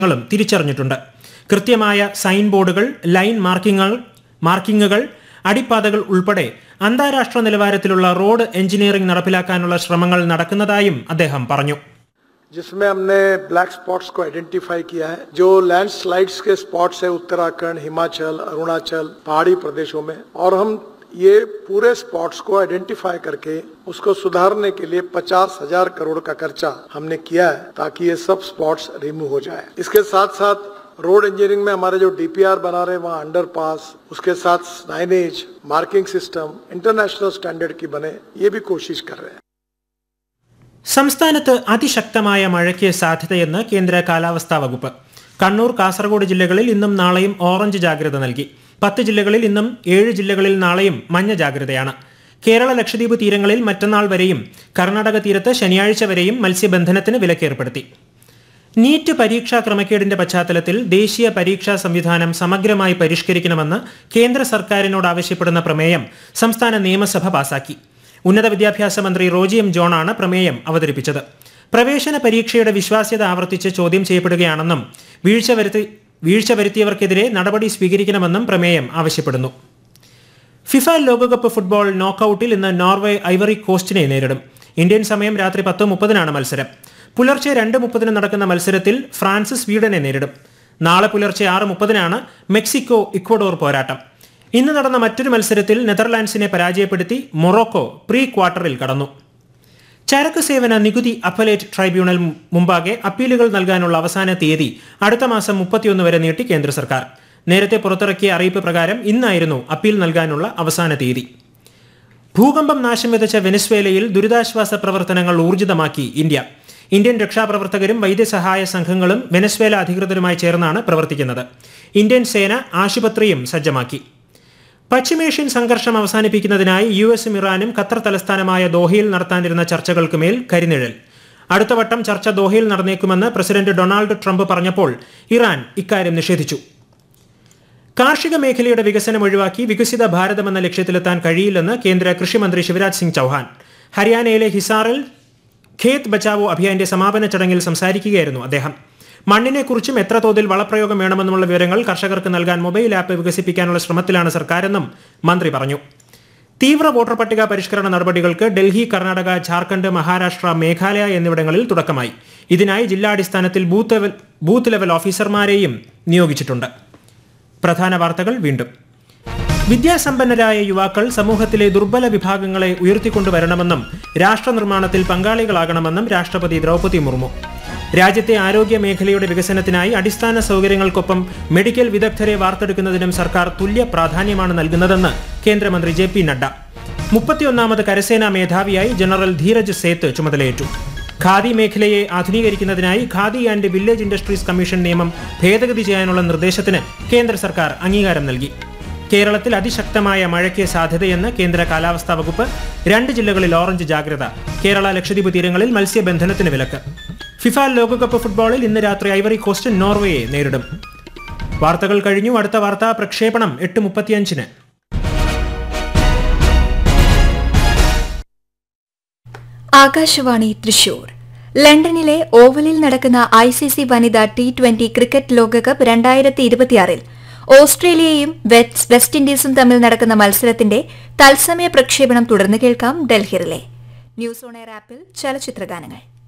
ങ്ങളും തിരിച്ചറിഞ്ഞിട്ടുണ്ട് കൃത്യമായ സൈൻ ബോർഡുകൾ ലൈൻ മാർക്കിങ്ങുകൾ മാർക്കിങ്ങുകൾ അടിപ്പാതകൾ ഉൾപ്പെടെ അന്താരാഷ്ട്ര നിലവാരത്തിലുള്ള റോഡ് എഞ്ചിനീയറിംഗ് നടപ്പിലാക്കാനുള്ള ശ്രമങ്ങൾ നടക്കുന്നതായും അദ്ദേഹം പറഞ്ഞു जिसमें हमने ब्लैक स्पॉट्स को आइडेंटिफाई किया है जो लैंडस्लाइड्स के स्पॉट्स है उत्तराखंड हिमाचल अरुणाचल पहाड़ी प्रदेशों में और हम ये पूरे स्पॉट्स को आइडेंटिफाई करके उसको सुधारने के लिए पचास हजार करोड़ का खर्चा हमने किया है ताकि ये सब स्पॉट्स रिमूव हो जाए इसके साथ साथ रोड इंजीनियरिंग में हमारे जो डीपीआर बना रहे हैं वहाँ अंडरपास उसके साथ signage marking system international standard की बने ये भी कोशिश कर रहे हैं സംസ്ഥാനത്ത് അതിശക്തമായ മഴയ്ക്ക് സാധ്യതയെന്ന് കേന്ദ്ര കാലാവസ്ഥാ വകുപ്പ് കണ്ണൂർ കാസർഗോഡ് ജില്ലകളിൽ ഇന്നും നാളെയും ഓറഞ്ച് ജാഗ്രത നൽകി പത്ത് ജില്ലകളിൽ ഇന്നും ഏഴ് ജില്ലകളിൽ നാളെയും മഞ്ഞ ജാഗ്രതയാണ് കേരള ലക്ഷദ്വീപ് തീരങ്ങളിൽ മറ്റന്നാൾ വരെയും കർണാടക തീരത്ത് ശനിയാഴ്ച വരെയും മത്സ്യബന്ധനത്തിന് വിലക്കേർപ്പെടുത്തി നീറ്റ് പരീക്ഷാ ക്രമക്കേടിന്റെ പശ്ചാത്തലത്തിൽ ദേശീയ പരീക്ഷാ സംവിധാനം സമഗ്രമായി പരിഷ്കരിക്കണമെന്ന് കേന്ദ്ര സർക്കാരിനോട് ആവശ്യപ്പെടുന്ന പ്രമേയം സംസ്ഥാന നിയമസഭ പാസാക്കി ഉന്നത വിദ്യാഭ്യാസ മന്ത്രി റോജി എം ജോണാണ് പ്രമേയം അവതരിപ്പിച്ചത് പ്രവേശന പരീക്ഷയുടെ വിശ്വാസ്യത ആവർത്തിച്ച് ചോദ്യം ചെയ്യപ്പെടുകയാണെന്നും വീഴ്ച വരുത്തി വീഴ്ച വരുത്തിയവർക്കെതിരെ നടപടി സ്വീകരിക്കണമെന്നും പ്രമേയം ആവശ്യപ്പെടുന്നു ഫിഫ ലോകകപ്പ് ഫുട്ബോൾ നോക്കൌട്ടിൽ ഇന്ന് നോർവേ ഐവറി കോസ്റ്റിനെ നേരിടും ഇന്ത്യൻ സമയം രാത്രി പത്ത് മുപ്പതിനാണ് മത്സരം പുലർച്ചെ രണ്ട് മുപ്പതിന് നടക്കുന്ന മത്സരത്തിൽ ഫ്രാൻസ് സ്വീഡനെ നേരിടും നാളെ പുലർച്ചെ ആറ് മുപ്പതിനാണ് മെക്സിക്കോ ഇക്വഡോർ പോരാട്ടം ഇന്ന് നടന്ന മറ്റൊരു മത്സരത്തിൽ നെതർലാൻഡ്സിനെ പരാജയപ്പെടുത്തി മൊറോക്കോ പ്രീ ക്വാർട്ടറിൽ കടന്നു ചരക്ക് സേവന നികുതി അപ്പലേറ്റ് ട്രൈബ്യൂണൽ മുമ്പാകെ അപ്പീലുകൾ നൽകാനുള്ള അവസാന തീയതി അടുത്ത മാസം മുപ്പത്തിയൊന്ന് വരെ നീട്ടി കേന്ദ്ര സർക്കാർ നേരത്തെ പുറത്തിറക്കിയ അറിയിപ്പ് പ്രകാരം ഇന്നായിരുന്നു അപ്പീൽ നൽകാനുള്ള അവസാന തീയതി ഭൂകമ്പം നാശം വിതച്ച വെനസ്വേലയിൽ ദുരിതാശ്വാസ പ്രവർത്തനങ്ങൾ ഊർജിതമാക്കി ഇന്ത്യ ഇന്ത്യൻ രക്ഷാപ്രവർത്തകരും വൈദ്യസഹായ സംഘങ്ങളും വെനസ്വേല അധികൃതരുമായി ചേർന്നാണ് പ്രവർത്തിക്കുന്നത് ഇന്ത്യൻ സേന ആശുപത്രിയും സജ്ജമാക്കി പശ്ചിമേഷ്യൻ സംഘർഷം അവസാനിപ്പിക്കുന്നതിനായി യു എസും ഇറാനും ഖത്തർ തലസ്ഥാനമായ ദോഹയിൽ നടത്താനിരുന്ന ചർച്ചകൾക്ക് മേൽ കരിനിഴൽ അടുത്ത വട്ടം ചർച്ച ദോഹയിൽ നടന്നേക്കുമെന്ന് പ്രസിഡന്റ് ഡൊണാൾഡ് ട്രംപ് പറഞ്ഞപ്പോൾ ഇറാൻ ഇക്കാര്യം നിഷേധിച്ചു കാർഷിക മേഖലയുടെ വികസനം ഒഴിവാക്കി വികസിത ഭാരതം എന്ന ലക്ഷ്യത്തിലെത്താൻ കഴിയില്ലെന്ന് കേന്ദ്ര കൃഷിമന്ത്രി ശിവരാജ് സിംഗ് ചൌഹാൻ ഹരിയാനയിലെ ഹിസാറിൽ ഖേത് ബച്ചാവോ അഭിയാന്റെ സമാപന ചടങ്ങിൽ സംസാരിക്കുകയായിരുന്നു അദ്ദേഹം മണ്ണിനെക്കുറിച്ചും എത്ര തോതിൽ വളപ്രയോഗം വേണമെന്നുമുള്ള വിവരങ്ങൾ കർഷകർക്ക് നൽകാൻ മൊബൈൽ ആപ്പ് വികസിപ്പിക്കാനുള്ള ശ്രമത്തിലാണ് സർക്കാരെന്നും മന്ത്രി പറഞ്ഞു തീവ്ര വോട്ടർ പട്ടിക പരിഷ്കരണ നടപടികൾക്ക് ഡൽഹി കർണാടക ഝാർഖണ്ഡ് മഹാരാഷ്ട്ര മേഘാലയ എന്നിവിടങ്ങളിൽ തുടക്കമായി ഇതിനായി ജില്ലാടിസ്ഥാനത്തിൽ ബൂത്ത് ലെവൽ ബൂത്ത് ലെവൽ ഓഫീസർമാരെയും നിയോഗിച്ചിട്ടുണ്ട് പ്രധാന വാർത്തകൾ വീണ്ടും വിദ്യാസമ്പന്നരായ യുവാക്കൾ സമൂഹത്തിലെ ദുർബല വിഭാഗങ്ങളെ ഉയർത്തിക്കൊണ്ടുവരണമെന്നും രാഷ്ട്ര നിർമ്മാണത്തിൽ പങ്കാളികളാകണമെന്നും രാഷ്ട്രപതി ദ്രൗപദി മുർമു രാജ്യത്തെ ആരോഗ്യ മേഖലയുടെ വികസനത്തിനായി അടിസ്ഥാന സൗകര്യങ്ങൾക്കൊപ്പം മെഡിക്കൽ വിദഗ്ധരെ വാർത്തെടുക്കുന്നതിനും സർക്കാർ തുല്യ പ്രാധാന്യമാണ് നൽകുന്നതെന്ന് കേന്ദ്രമന്ത്രി ജെ പി നഡ്ഡ മുപ്പത്തിയൊന്നാമത് കരസേനാ മേധാവിയായി ജനറൽ ധീരജ് സേത്ത് ചുമതലയേറ്റു ഖാദി മേഖലയെ ആധുനീകരിക്കുന്നതിനായി khadi and village industries commission നിയമം ഭേദഗതി ചെയ്യാനുള്ള നിർദ്ദേശത്തിന് കേന്ദ്ര സർക്കാർ അംഗീകാരം നൽകി കേരളത്തിൽ അതിശക്തമായ മഴയ്ക്ക് സാധ്യതയെന്ന് കേന്ദ്ര കാലാവസ്ഥാ വകുപ്പ് രണ്ട് ജില്ലകളിൽ ഓറഞ്ച് ജാഗ്രത കേരള ലക്ഷദ്വീപ് തീരങ്ങളിൽ മത്സ്യബന്ധനത്തിന് വിലക്ക് ഫിഫ ലോകകപ്പ് ഫുട്ബോളിൽ ഇന്ന് രാത്രി ഐവറി കോസ്റ്റ് നോർവേയെ നേരിടും വാർത്തകൾ കഴിഞ്ഞു അടുത്ത വാർത്താ പ്രക്ഷേപണം എട്ട് മുപ്പത്തിയഞ്ചിന് ആകാശവാണി തൃശൂർ ലണ്ടനിലെ ഓവലിൽ നടക്കുന്ന ഐ സി സി വനിതാ ടി ട്വന്റി ക്രിക്കറ്റ് ലോകകപ്പ് രണ്ടായിരത്തി ഇരുപത്തിയാറിൽ ഓസ്ട്രേലിയയും വെസ്റ്റ് ഇൻഡീസും തമ്മിൽ നടക്കുന്ന മത്സരത്തിന്റെ തത്സമയ പ്രക്ഷേപണം തുടർന്ന് കേൾക്കാം ഡൽഹിയിലെ ന്യൂസ് ഓൺ എയർ ആപ്പിൽ ചലച്ചിത്രഗാനങ്ങൾ